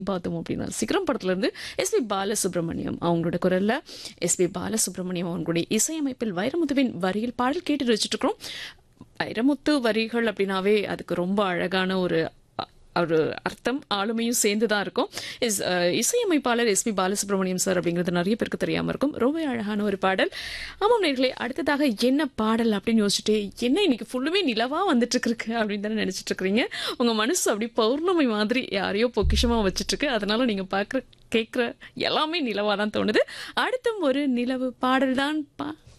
பார்த்தோம் அப்படின்னா சிகரம் படத்துல இருந்து எஸ்பி பாலசுப்ரமணியம் அவங்களோட குரல்ல எஸ்பி பாலசுப்ரமணியம் அவங்களுடைய இசையமைப்பில் வைரமுத்துவின் வரியில் பாடல் கேட்டு வச்சுட்டு இருக்கிறோம் வைரமுத்து வரிகள் அப்படின்னாவே அதுக்கு ரொம்ப அழகான ஒரு அ- ஒரு அர்த்தம் ஆளுமையும் சேர்ந்து தான் இருக்கும் இஸ் அஹ், இசையமைப்பாளர் எஸ்பி பாலசுப்ரமணியம் சார் அப்படிங்கிறது நிறைய பேருக்கு தெரியாம இருக்கும் ரொம்ப அழகான ஒரு பாடல் ஆமாம் நேர்களே அடுத்ததாக என்ன பாடல் அப்படின்னு யோசிச்சுட்டு என்ன இன்னைக்கு ஃபுல்லுமே நிலவா வந்துட்டு இருக்கு அப்படின்னு தானே நினைச்சிட்டு இருக்கிறீங்க உங்க மனசு அப்படி பௌர்ணமி மாதிரி யாரையோ பொக்கிஷமா வச்சிட்டு இருக்கு அதனால நீங்க பாக்குற கேட்குற எல்லாமே நிலவா தான் தோணுது அடுத்தும் ஒரு நிலவு பாடல் தான் பா